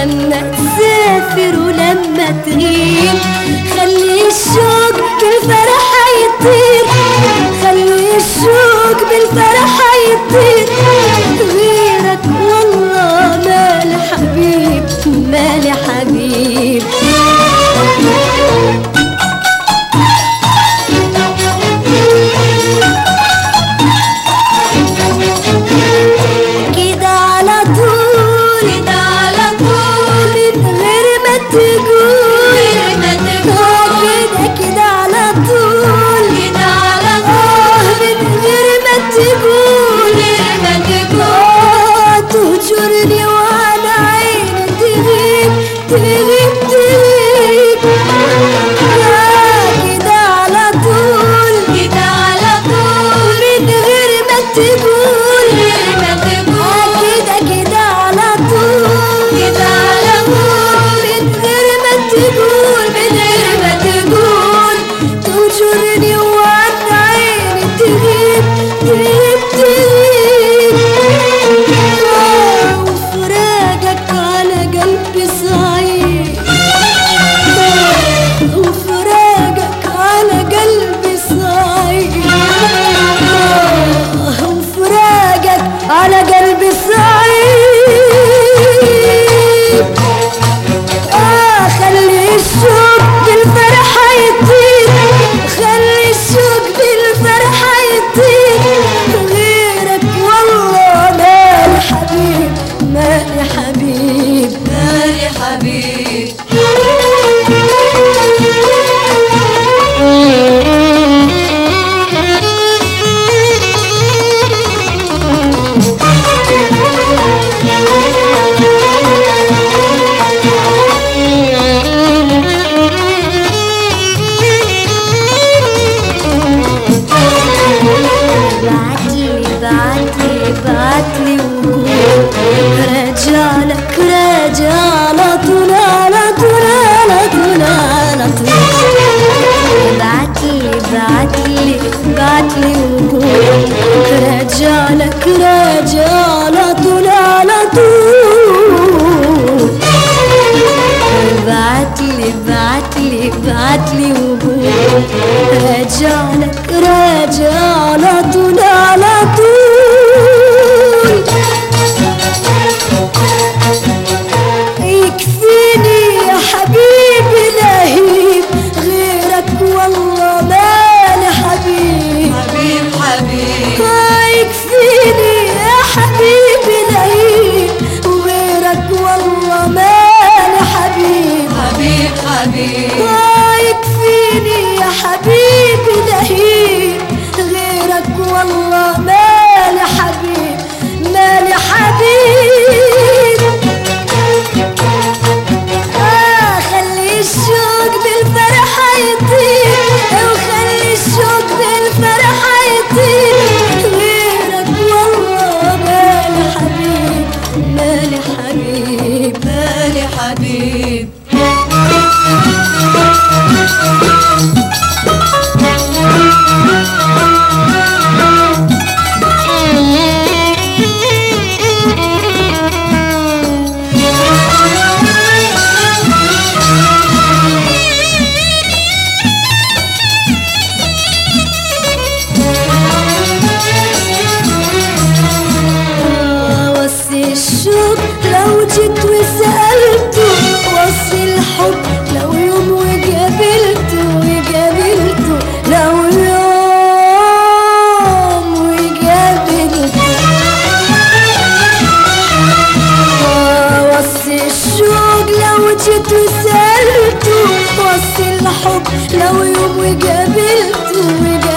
لما تسافر ولما تغيب خلي الشوق بالفرح يطير خلي الشوق بالفرح يطير غيرك والله مال حبيب مال حبيب كده على طول كده على طول من غير ما تقول غير ما تقول كده كده على طول كده على طول من غير ما تقول غير ما تقول تهجرني وانا عيني تغيب تغيب تغيب كده على طول كده على طول من غير ما تقول غير ما تقول كده كده على طول كده على طول من غير ما تقول من غير ما تقول تهجرني وانا عيني تغيب تغيب تغيب وفراقك على قلبي صعيب وفراقك على قلبي صعيب وفراقك على قلبي صعيب آه خلي الشوق بالفرحة يطير خلي الشوق بالفرحة يطير غيرك والله مالي حبيب مالي حبيب مالي حبيب بعتلي بعتلي بعتلي وقول رجالك راجع على طول على طول على طول على طول بعتلي بعتلي بعتلي وقول رجالك راجع على طول على طول بعتلي بعتلي بعتلي وقول راجعلك راجع على طول على طول يكفيني يا حبيبي لهيب غيرك والله مالي حبيب حبيب حبيب ما يكفيني يا حبيبي لهيب وغيرك والله مالي حبيب حبيب حبيب ما يكفيني يا حبيبي لهيب غيرك والله مالي حبيب مالي حبيب آه خلي الشوق بالفرحة يطير وخلي الشوق بالفرحة يطير غيرك والله مالي حبيب مالي حبيب مالي حبيب وصي الشوق لو جيت وسألته وصي الحب لو يوم وقابلته وقابلته لو يوم وقابلته وصي الشوق لو جيت وسألته وصي الحب لو يوم وقابلته وقابلته